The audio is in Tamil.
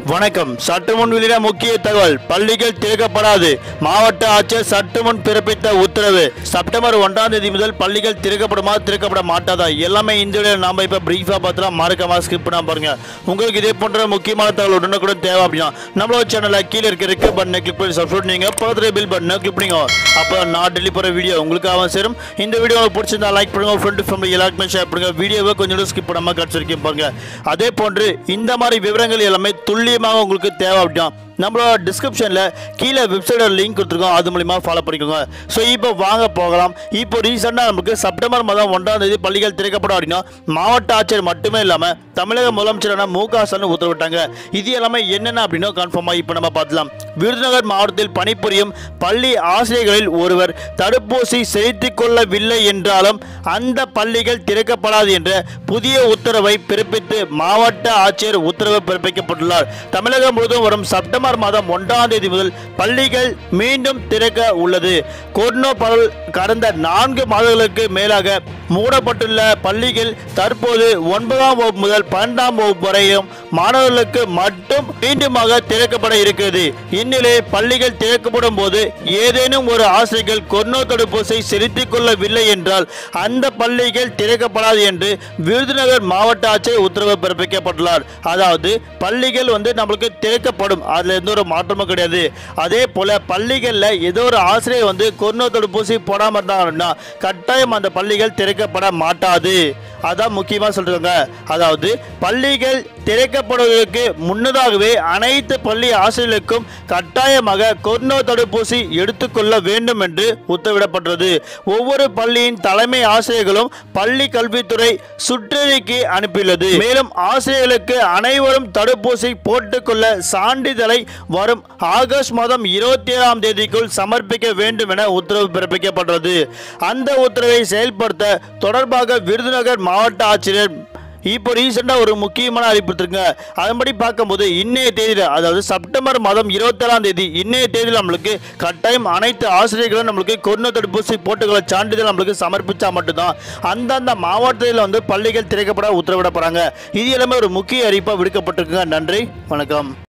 வணக்கம் சற்றுமுன் வெளியிட முக்கிய தகவல் பள்ளிகள் திறக்கப்படாது மாவட்ட ஆட்சியர் சற்றுமுன் பிறப்பித்த உத்தரவு செப்டம்பர் ஒன்றாம் தேதி முதல் பள்ளிகள் திறக்கப்படுமா திறக்கப்பட மாட்டாதா எல்லாமே இந்த வீடியோ நாம இப்ப பிரீஃபா பார்த்தலாம் மறக்காம ஸ்கிப் பண்ணாம பாருங்க உங்களுக்கு இதே போன்ற முக்கியமான தகவல் உடனுக்குடன் தேவை அப்படின்னா நம்மளோட சேனல்ல கீழே இருக்க இருக்க பட்டனை கிளிக் பண்ணி சப்ஸ்கிரைப் நீங்க பக்கத்துல பில் பட்டனை கிளிக் பண்ணிங்க அப்போ நான் டெல்லி போற வீடியோ உங்களுக்காக சேரும் இந்த வீடியோ உங்களுக்கு பிடிச்சிருந்தா லைக் பண்ணுங்க ஃப்ரெண்டு ஃபேமிலி எல்லாருக்குமே ஷேர் பண்ணுங்க வீடியோவை கொஞ்சம் ஸ்கிப் பண்ணாம கடைசி வரைக்கும் பாருங்க அதே போன்று இந்த மாதிரி விவரங்கள் எல்லாமே துல்லியமாக உங்களுக்கு தேவை அப்படின்னா நம்மளோட டிஸ்கிரிப்ஷனில் கீழே வெப்சைட்டோட லிங்க் கொடுத்துருக்கோம் அது மூலிமா ஃபாலோ பண்ணிக்கோங்க ஸோ இப்போ வாங்க போகலாம் இப்போ ரீசெண்டாக நமக்கு செப்டம்பர் மாதம் ஒன்றாம் தேதி பள்ளிகள் திறக்கப்படும் அப்படின்னா மாவட்ட ஆட்சியர் மட்டுமே இல்லாமல் தமிழக முதலமைச்சரான மு க ஸ்டாலின் உத்தரவிட்டாங்க இது எல்லாமே என்னென்ன அப்படின்னா கன்ஃபார்மாக இப்போ நம்ம பார்க்கலாம் விருதுநகர் மாவட்டத்தில் பணிபுரியும் பள்ளி ஆசிரியர்களில் ஒருவர் தடுப்பூசி செலுத்திக் கொள்ளவில்லை என்றாலும் அந்த பள்ளிகள் திறக்கப்படாது என்ற புதிய உத்தரவை பிறப்பித்து மாவட்ட ஆட்சியர் உத்தரவு பிறப்பிக்கப்பட்டுள்ளார் தமிழகம் முழுவதும் வரும் செப்டம்பர் மாதம் ஒன்றாம் தேதி முதல் பள்ளிகள் மீண்டும் திறக்க உள்ளது கொரோனா பரவல் கடந்த நான்கு மாதங்களுக்கு மேலாக மூடப்பட்டுள்ள பள்ளிகள் தற்போது ஒன்பதாம் வகுப்பு முதல் பன்னெண்டாம் வகுப்பு வரையும் மாணவர்களுக்கு மட்டும் மீண்டுமாக திறக்கப்பட இருக்கிறது இந்நிலையில் பள்ளிகள் திறக்கப்படும் போது ஏதேனும் ஒரு ஆசிரியர்கள் கொரோனா தடுப்பூசி செலுத்திக் கொள்ளவில்லை என்றால் அந்த பள்ளிகள் திறக்கப்படாது என்று விருதுநகர் மாவட்ட ஆட்சியர் உத்தரவு பிறப்பிக்கப்பட்டுள்ளார் அதாவது பள்ளிகள் வந்து நம்மளுக்கு திறக்கப்படும் அதுல எந்த ஒரு மாற்றமும் கிடையாது அதே போல பள்ளிகளில் ஏதோ ஒரு ஆசிரியர் வந்து கொரோனா தடுப்பூசி போடாமல் இருந்தாங்கன்னா கட்டாயம் அந்த பள்ளிகள் திறக்கப்பட மாட்டாது அதான் முக்கியமாக சொல்றாங்க அதாவது பள்ளிகள் திறக்கப்படுவதற்கு முன்னதாகவே அனைத்து பள்ளி ஆசிரியர்களுக்கும் கட்டாயமாக கொரோனா தடுப்பூசி எடுத்துக்கொள்ள வேண்டும் என்று உத்தரவிடப்பட்டது ஒவ்வொரு பள்ளியின் தலைமை ஆசிரியர்களும் பள்ளி கல்வித்துறை சுற்றறிக்கை அனுப்பியுள்ளது மேலும் ஆசிரியர்களுக்கு அனைவரும் தடுப்பூசி போட்டுக்கொள்ள சான்றிதழை வரும் ஆகஸ்ட் மாதம் இருபத்தி ஏழாம் தேதிக்குள் சமர்ப்பிக்க வேண்டும் என உத்தரவு பிறப்பிக்கப்பட்டது அந்த உத்தரவை செயல்படுத்த தொடர்பாக விருதுநகர் மாவட்ட ஆட்சியர் இப்போ ரீசெண்டாக ஒரு முக்கியமான அறிவிப்பிருங்க அதன்படி பார்க்கும்போது இன்னைய தேதியில் அதாவது செப்டம்பர் மாதம் இருபத்தேழாம் தேதி இன்னைய தேதியில் நம்மளுக்கு கட்டாயம் அனைத்து ஆசிரியர்களும் நம்மளுக்கு கொரோனா தடுப்பூசி போட்டுக்கொள்ள சான்றிதழ் நம்மளுக்கு சமர்ப்பிச்சா மட்டும்தான் அந்தந்த மாவட்டத்தில் வந்து பள்ளிகள் திறக்கப்பட உத்தரவிடப்படுறாங்க இது எல்லாமே ஒரு முக்கிய அறிவிப்பாக விடுக்கப்பட்டிருக்குங்க நன்றி வணக்கம்